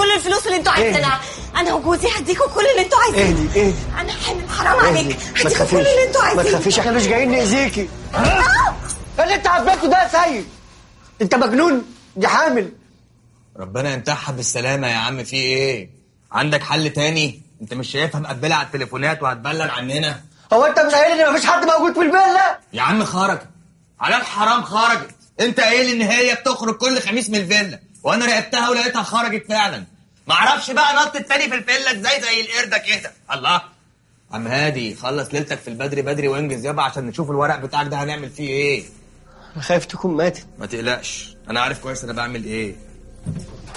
كل الفلوس اللي انتوا عايزينها انا وجوزي هديكوا كل اللي انتوا عايزينه اهدي اهدي انا حامل حرام عليك اهدي ما هديكوا كل تخافيش اللي انتوا ما عايزينه تخافيش احنا مش جايين نأذيكي ايه اللي انت عبيته ده يا سيد انت مجنون دي حامل ربنا ينتحها بالسلامة يا عم في ايه؟ عندك حل تاني؟ انت مش شايفها مقبلة على التليفونات وهتبلغ عننا؟ هو انت مش قايل ان مفيش حد موجود في الفيلا يا عم خرجت على الحرام خرجت انت قايل ان هي بتخرج كل خميس من الفيلا وانا راقبتها ولقيتها خرجت فعلا معرفش بقى نطت تاني في الفيلا ازاي زي القردة كده الله عم هادي خلص ليلتك في البدري بدري وانجز يابا عشان نشوف الورق بتاعك ده هنعمل فيه ايه انا خايف تكون ماتت ما تقلقش انا عارف كويس انا بعمل ايه